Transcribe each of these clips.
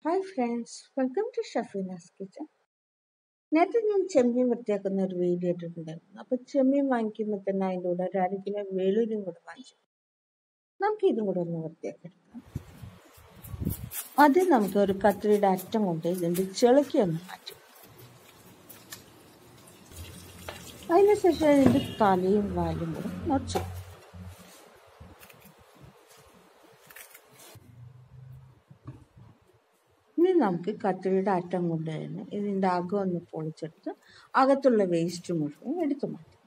hi friends welcome to Shafeenas kitchen നേരത്തെ ഞാൻ ചെമ്മീൻ വൃത്തിയാക്കുന്ന ഒരു വീഡിയോ ഇട്ടിട്ടുണ്ടായിരുന്നു അപ്പോൾ ചെമ്മീൻ വാങ്ങിക്കുമ്പോൾ തന്നെ അതിൻ്റെ കൂടെ ഒരു അര കിലോ വെളുരും കൂടെ വാങ്ങിച്ചു നമുക്ക് ഇതും കൂടെ ഒന്ന് വൃത്തിയാക്കി എടുക്കാം ആദ്യം നമുക്ക് ഒരു കത്തിരിയുടെ അറ്റം കൊണ്ട് ഇതിൻ്റെ ചെളുക്കി ഒന്ന് മാറ്റും അതിനുശേഷം ഇതിൻ്റെ തലയും വാലും കൂടെ മുറിച്ചു ഇനി നമുക്ക് കത്തിരിയുടെ അറ്റം കൊണ്ട് തന്നെ ഇതിൻ്റെ അകം ഒന്ന് പൊളിച്ചെടുത്ത് അകത്തുള്ള വേസ്റ്റ് മുഴുവൻ എടുത്തു മാറ്റാം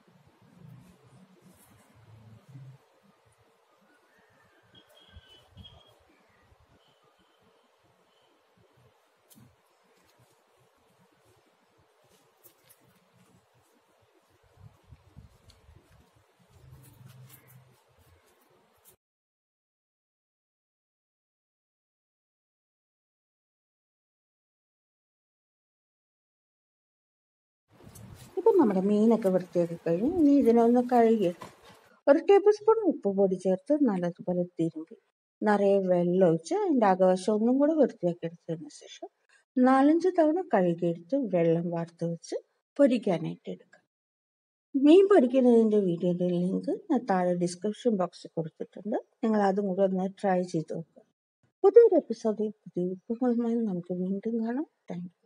ഇപ്പം നമ്മുടെ മീനൊക്കെ വൃത്തിയാക്കി കഴിഞ്ഞ് ഇനി ഇതിനൊന്ന് കഴുകി ഒരു ടേബിൾ സ്പൂൺ ഉപ്പ് പൊടി ചേർത്ത് നല്ലതുപോലെ തിരുമ്പി നിറയെ വെള്ളം ഒഴിച്ച് അതിൻ്റെ അകവശം ഒന്നും കൂടെ വൃത്തിയാക്കി എടുത്തതിന് ശേഷം നാലഞ്ച് തവണ കഴുകിയെടുത്ത് വെള്ളം വാർത്ത് വെച്ച് പൊരിക്കാനായിട്ട് എടുക്കാം മീൻ പൊരിക്കുന്നതിൻ്റെ വീഡിയോയുടെ ലിങ്ക് ഞാൻ താഴെ ഡിസ്ക്രിപ്ഷൻ ബോക്സിൽ കൊടുത്തിട്ടുണ്ട് നിങ്ങൾ അതും കൂടെ ഒന്ന് ട്രൈ ചെയ്ത് നോക്കുക പുതിയൊരു എപ്പിസോഡിൽ പുതിയ വിഭവങ്ങളുമായി നമുക്ക് വീണ്ടും കാണാം താങ്ക്